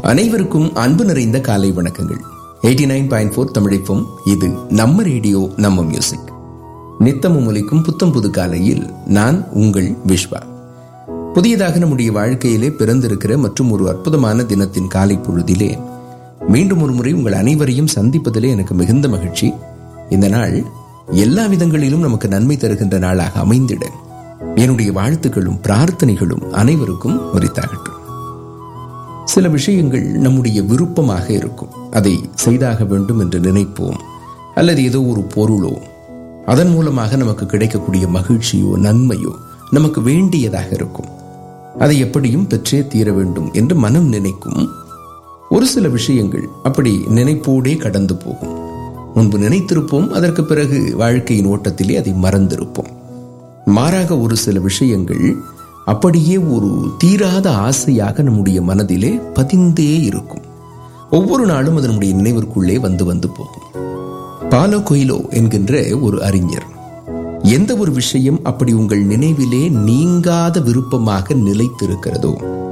அனைவருக்கும் அன்பு நிறைந்த காலை வணக்கங்கள் எயிட்டி நைன் பாயிண்ட் ஃபோர் தமிழிப்பும் இது நம்ம ரேடியோ நம்ம மியூசிக் நித்தமும் ஒலிக்கும் புத்தம் புது காலையில் நான் உங்கள் விஸ்வா புதியதாக நம்முடைய வாழ்க்கையிலே பிறந்திருக்கிற மற்றும் ஒரு அற்புதமான தினத்தின் காலை பொழுதிலே மீண்டும் ஒரு முறை உங்கள் அனைவரையும் சந்திப்பதிலே எனக்கு மிகுந்த மகிழ்ச்சி இந்த நாள் எல்லா விதங்களிலும் நமக்கு நன்மை தருகின்ற நாளாக அமைந்திட என்னுடைய வாழ்த்துக்களும் பிரார்த்தனைகளும் அனைவருக்கும் உரித்தாகட்டும் சில விஷயங்கள் நம்முடைய விருப்பமாக இருக்கும் அதை செய்தாக வேண்டும் என்று நினைப்போம் அல்லது ஏதோ ஒரு பொருளோ அதன் மூலமாக நமக்கு கிடைக்கக்கூடிய மகிழ்ச்சியோ நன்மையோ நமக்கு வேண்டியதாக இருக்கும் அதை எப்படியும் பெற்றே தீர வேண்டும் என்று மனம் நினைக்கும் ஒரு சில விஷயங்கள் அப்படி நினைப்போடே கடந்து போகும் முன்பு நினைத்திருப்போம் அதற்கு பிறகு வாழ்க்கையின் ஓட்டத்திலே அதை மறந்திருப்போம் மாறாக ஒரு சில விஷயங்கள் அப்படியே ஒரு தீராத ஆசையாக நம்முடைய மனதிலே பதிந்தே இருக்கும் ஒவ்வொரு நாளும் அது நம்முடைய நினைவிற்குள்ளே வந்து வந்து போகும் பாலோ கொயிலோ என்கின்ற ஒரு அறிஞர் எந்த ஒரு விஷயம் அப்படி உங்கள் நினைவிலே நீங்காத விருப்பமாக நிலைத்திருக்கிறதோ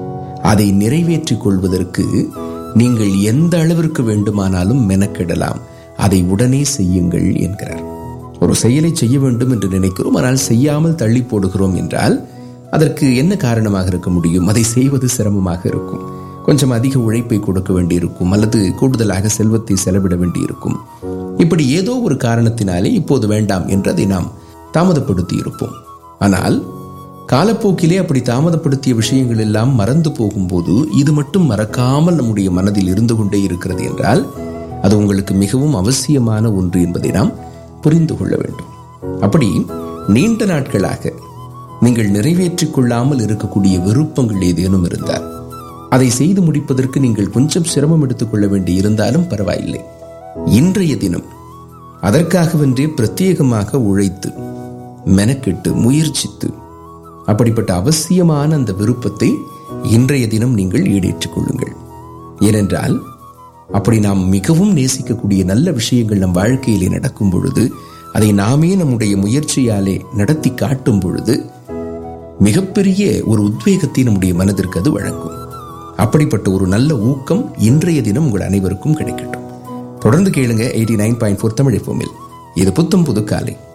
அதை நிறைவேற்றிக் கொள்வதற்கு நீங்கள் எந்த அளவிற்கு வேண்டுமானாலும் மெனக்கெடலாம் அதை உடனே செய்யுங்கள் என்கிறார் ஒரு செயலை செய்ய வேண்டும் என்று நினைக்கிறோம் ஆனால் செய்யாமல் தள்ளி போடுகிறோம் என்றால் அதற்கு என்ன காரணமாக இருக்க முடியும் அதை செய்வது சிரமமாக இருக்கும் கொஞ்சம் அதிக உழைப்பை கொடுக்க வேண்டியிருக்கும் அல்லது கூடுதலாக செல்வத்தை செலவிட வேண்டியிருக்கும் இப்படி ஏதோ ஒரு காரணத்தினாலே இப்போது வேண்டாம் என்று அதை நாம் தாமதப்படுத்தி இருப்போம் ஆனால் காலப்போக்கிலே அப்படி தாமதப்படுத்திய விஷயங்கள் எல்லாம் மறந்து போகும்போது இது மட்டும் மறக்காமல் நம்முடைய மனதில் இருந்து கொண்டே இருக்கிறது என்றால் அது உங்களுக்கு மிகவும் அவசியமான ஒன்று என்பதை நாம் புரிந்து கொள்ள வேண்டும் அப்படி நீண்ட நாட்களாக நீங்கள் நிறைவேற்றிக் கொள்ளாமல் இருக்கக்கூடிய விருப்பங்கள் ஏதேனும் இருந்தால் அதை செய்து முடிப்பதற்கு நீங்கள் கொஞ்சம் சிரமம் எடுத்துக்கொள்ள வேண்டி இருந்தாலும் பரவாயில்லை இன்றைய தினம் அதற்காகவென்றே பிரத்யேகமாக உழைத்து மெனக்கெட்டு முயற்சித்து அப்படிப்பட்ட அவசியமான அந்த விருப்பத்தை இன்றைய தினம் நீங்கள் ஈடேற்றிக் கொள்ளுங்கள் ஏனென்றால் அப்படி நாம் மிகவும் நேசிக்கக்கூடிய நல்ல விஷயங்கள் நம் வாழ்க்கையிலே நடக்கும் பொழுது அதை நாமே நம்முடைய முயற்சியாலே நடத்தி காட்டும் பொழுது மிகப்பெரிய ஒரு உத்வேகத்தை நம்முடைய மனதிற்கு அது வழங்கும் அப்படிப்பட்ட ஒரு நல்ல ஊக்கம் இன்றைய தினம் உங்கள் அனைவருக்கும் கிடைக்கட்டும் தொடர்ந்து கேளுங்க eighty nine point four Tamil இது புத்தம் புது காலை